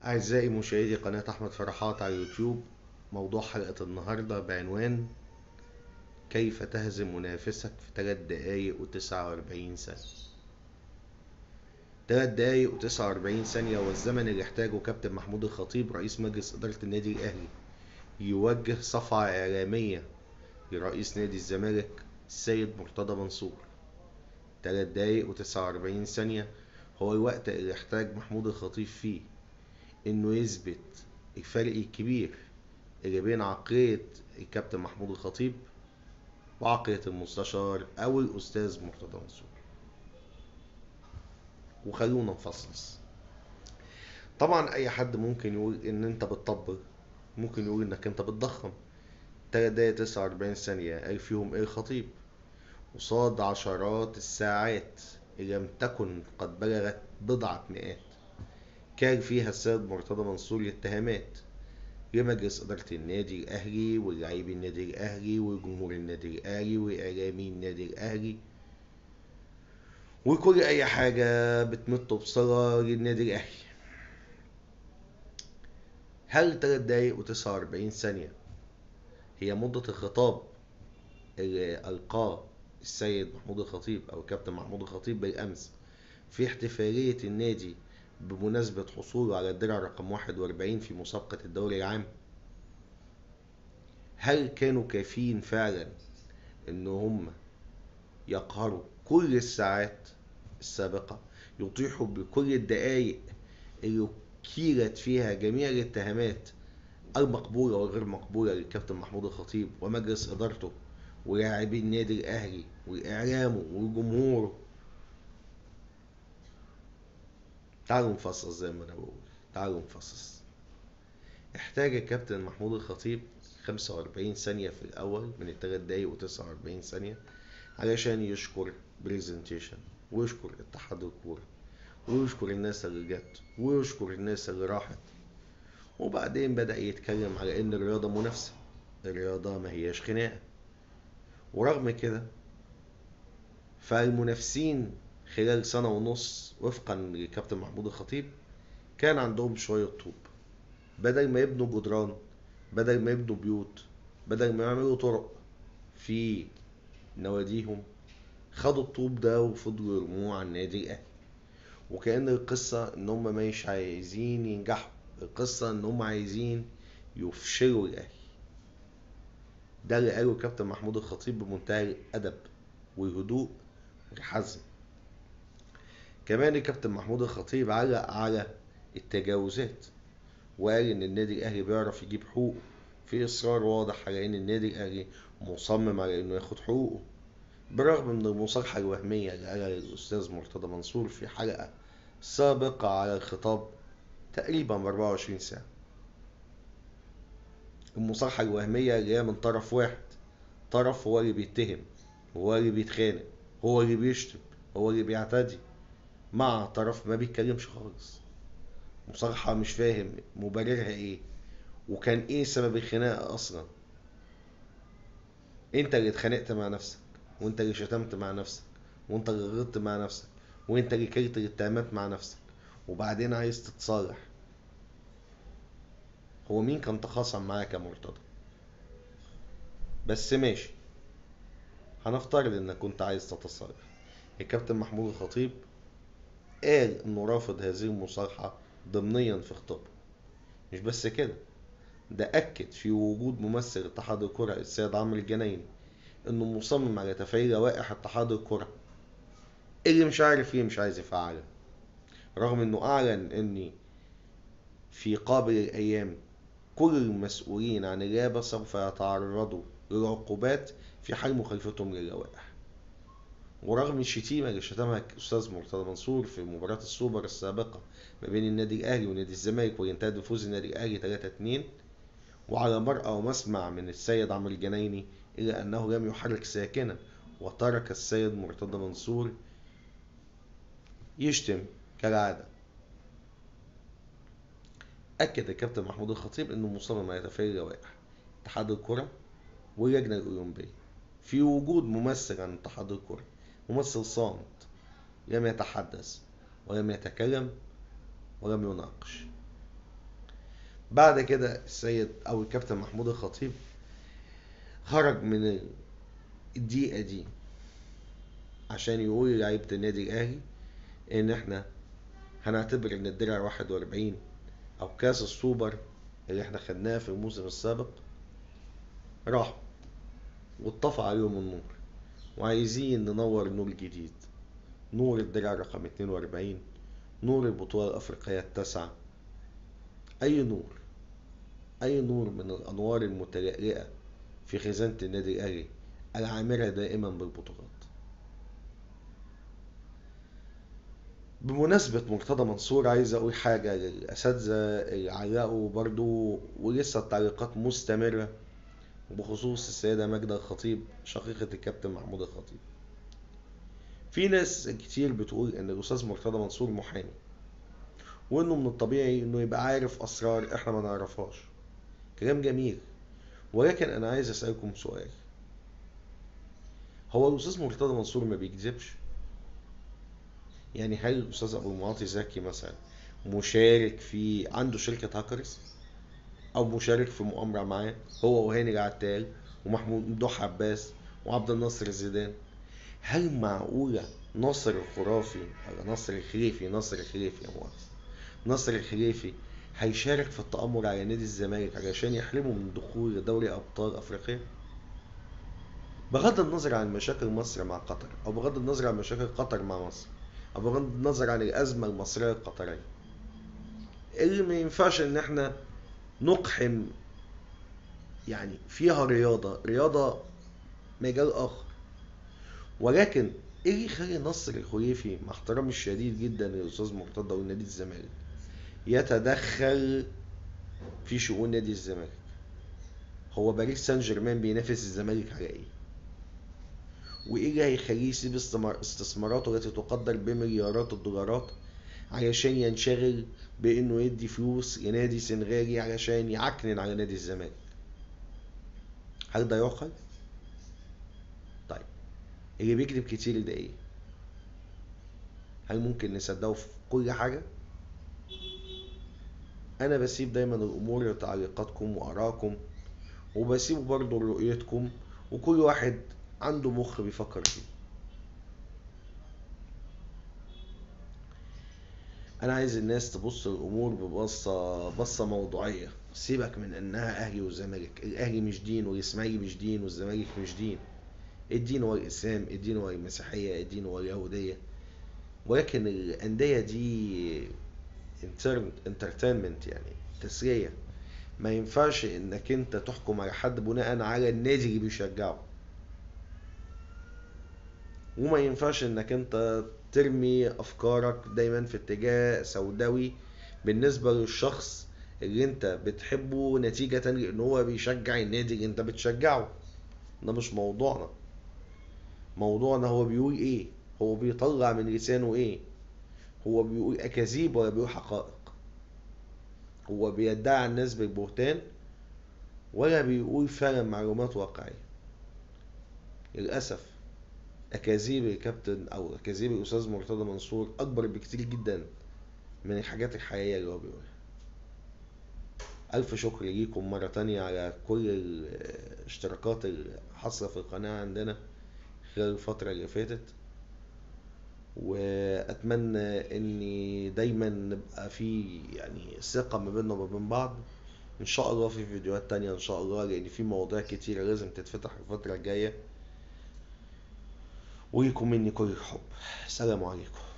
أعزائي مشاهدي قناة أحمد فرحات على اليوتيوب موضوع حلقة النهاردة بعنوان كيف تهزم منافسك في 3 دقايق و49 ثانية 3 دقايق و49 ثانية هو الزمن اللي احتاجه كابتن محمود الخطيب رئيس مجلس إدارة النادي الأهلي يوجه صفعة إعلامية لرئيس نادي الزمالك السيد مرتضى منصور 3 دقايق و49 ثانية هو الوقت اللي احتاج محمود الخطيب فيه انه يثبت الفرق الكبير اللي بين عقلية الكابتن محمود الخطيب وعقلية المستشار او الاستاذ مرتضى منصور وخلونا نفصص طبعا اي حد ممكن يقول ان انت بتطبل ممكن يقول انك انت بتضخم 3 دقايق 49 ثانية قال فيهم ايه الخطيب قصاد عشرات الساعات اللي لم تكن قد بلغت بضعة مئات كان فيها السيد مرتضى منصور الاتهامات لمجلس إدارة النادي الأهلي ولاعبي النادي الأهلي وجمهور النادي الأهلي وإعلامي النادي الأهلي وكل أي حاجة بتمت بصلة للنادي الأهلي هل 3 دقايق وتسعة وأربعين ثانية هي مدة الخطاب اللي ألقاه السيد محمود الخطيب أو الكابتن محمود الخطيب بالأمس في احتفالية النادي بمناسبة حصوله على الدرع رقم 41 في مسابقة الدوري العام هل كانوا كافيين فعلا ان هم يقهروا كل الساعات السابقة يطيحوا بكل الدقايق اللي كيلت فيها جميع الاتهامات المقبولة والغير مقبولة للكابتن محمود الخطيب ومجلس إدارته ولاعبي النادي الأهلي وإعلامه وجمهوره تعالوا نفصص زي ما انا بقول تعالوا نفصص احتاج الكابتن محمود الخطيب 45 ثانية في الأول من التلات دقايق وتسعة وأربعين ثانية علشان يشكر بريزنتيشن ويشكر اتحاد الكورة ويشكر الناس اللي جت ويشكر الناس اللي راحت وبعدين بدأ يتكلم على إن الرياضة منافسة الرياضة ما هياش خناقة ورغم كده فالمنافسين خلال سنة ونص وفقا لكابتن محمود الخطيب كان عندهم شوية طوب بدل ما يبنوا جدران بدل ما يبنوا بيوت بدل ما يعملوا طرق في نواديهم خدوا الطوب ده وفضلوا يرموه على النادي الأهلي وكأن القصة إن هم مش عايزين ينجحوا القصة إن هم عايزين يفشلوا الأهلي ده اللي قاله كابتن محمود الخطيب بمنتهى الأدب والهدوء والحزم كمان الكابتن محمود الخطيب علق على التجاوزات وقال ان النادي الاهلي بيعرف يجيب حقوقه في اصرار واضح على ان النادي الاهلي مصمم على انه ياخد حقوقه برغم من المصالحة الوهمية اللي قالها الأستاذ مرتضى منصور في حلقة سابقة على الخطاب تقريبا ب 24 ساعة المصالحة الوهمية اللي هي من طرف واحد طرف هو اللي بيتهم هو اللي بيتخانق هو اللي بيشتم هو اللي بيعتدي مع طرف ما بيتكلمش خالص مصالحة مش فاهم مبررها ايه وكان ايه سبب الخناقة اصلا انت اللي اتخانقت مع نفسك وانت اللي شتمت مع نفسك وانت اللي غلطت مع نفسك وانت اللي كلت الاتهامات مع نفسك وبعدين عايز تتصالح هو مين كان تخاصم معاك يا مرتضى بس ماشي هنفترض انك كنت عايز تتصالح الكابتن محمود الخطيب قال انه رافض هذه المصالحة ضمنيا في خطابه مش بس كده ده أكد في وجود ممثل اتحاد الكرة السيد عمرو الجنايني انه مصمم على تفعيل لوائح اتحاد الكرة اللي مش عارف ايه مش عايز يفعلها رغم انه اعلن ان في قابل الايام كل المسؤولين عن اللعبة سوف يتعرضوا للعقوبات في حال مخالفتهم للوائح ورغم الشتيمة اللي شتمها الأستاذ مرتضى منصور في مباراة السوبر السابقة ما بين النادي الأهلي ونادي الزمالك وينتهي بفوز النادي الأهلي 3-2 وعلى مرأى ومسمع من السيد عمرو الجنايني إلا أنه لم يحرك ساكنا وترك السيد مرتضى منصور يشتم كالعادة أكد الكابتن محمود الخطيب أنه مصمم على تفعيل اللوائح اتحاد الكرة واللجنة الأولمبية في وجود ممثل عن اتحاد الكرة ممثل صامت لم يتحدث ولم يتكلم ولم يناقش بعد كده السيد او الكابتن محمود الخطيب خرج من الدقيقة دي عشان يقول لعيبة النادي الأهلي إن إحنا هنعتبر إن الدرع 41 أو كأس السوبر اللي إحنا خدناه في الموسم السابق راحوا واتطفى عليهم النور وعايزين ننور نور جديد نور الدرع رقم 42 نور البطولة الأفريقية التاسعة أي نور أي نور من الأنوار المتلألئة في خزانة النادي الأهلي العامرة دائما بالبطولات بمناسبة مرتضى منصور عايز أقول حاجة للأساتذة اللي علقوا برضو ولسه التعليقات مستمرة بخصوص السيدة ماجدة الخطيب شقيقة الكابتن محمود الخطيب في ناس كتير بتقول إن الأستاذ مرتضى منصور محامي وإنه من الطبيعي إنه يبقى عارف أسرار إحنا ما نعرفهاش كلام جميل ولكن أنا عايز أسألكم سؤال هو الأستاذ مرتضى منصور ما بيكذبش؟ يعني هل الأستاذ أبو المعاطي زكي مثلا مشارك في عنده شركة هاكرز أو مشارك في مؤامرة معاه هو وهاني العتال ومحمود ممدوح عباس وعبد الناصر الزيدان هل معقولة ناصر الخرافي ولا ناصر الخليفي ناصر الخليفي يا مؤاخذة ناصر الخليفي هيشارك في التأمر على نادي الزمالك علشان يحرمه من الدخول لدوري أبطال أفريقيا؟ بغض النظر عن مشاكل مصر مع قطر أو بغض النظر عن مشاكل قطر مع مصر أو بغض النظر عن الأزمة المصرية القطرية اللي ما ينفعش إن إحنا نقحم يعني فيها رياضة رياضة مجال آخر ولكن ايه اللي يخلي نصر الخليفي مع احترامي الشديد جدا للاستاذ مرتضى ونادي الزمالك يتدخل في شؤون نادي الزمالك هو باريس سان جيرمان بينافس الزمالك على ايه وايه اللي هيخليه يسيب استثماراته التي تقدر بمليارات الدولارات علشان ينشغل بانه يدي فلوس لنادي سنغالي علشان يعكنن على نادي الزمالك هل ده يعقل طيب اللي بيكذب كتير ده ايه هل ممكن نصدقه في كل حاجه انا بسيب دايما الامور لتعليقاتكم وارائكم وبسيب برضه رؤيتكم وكل واحد عنده مخ بيفكر فيه انا عايز الناس تبص الامور ببصه بصه موضوعيه سيبك من انها اهلي وزمالك الاهلي مش دين والاسماعيلي مش دين والزمالك مش دين الدين هو الاسلام الدين هو المسيحيه الدين هو اليهوديه ولكن الانديه دي انترتينمنت يعني تسليه ما ينفعش انك انت تحكم على حد بناء على النادي اللي بيشجعه وما ينفعش انك انت ترمي افكارك دايما في اتجاه سوداوي بالنسبة للشخص اللي انت بتحبه نتيجة لان هو بيشجع النادي اللي انت بتشجعه ده مش موضوعنا موضوعنا هو بيقول ايه هو بيطلع من لسانه ايه هو بيقول اكاذيب ولا بيقول حقائق هو بيدعي الناس بالبهتان ولا بيقول فعلا معلومات واقعية للأسف أكاذيب الكابتن أو أكاذيب الأستاذ مرتضى منصور أكبر بكتير جدا من الحاجات الحقيقية اللي هو بيقولها ألف شكر ليكم مرة تانية على كل الاشتراكات اللي حاصلة في القناة عندنا خلال الفترة اللي فاتت وأتمنى إن دايما نبقى في يعني ثقة ما بيننا وما بين بعض إن شاء الله في فيديوهات تانية إن شاء الله لأن في مواضيع كتيرة لازم تتفتح الفترة الجاية وليكم مني كل الحب سلام عليكم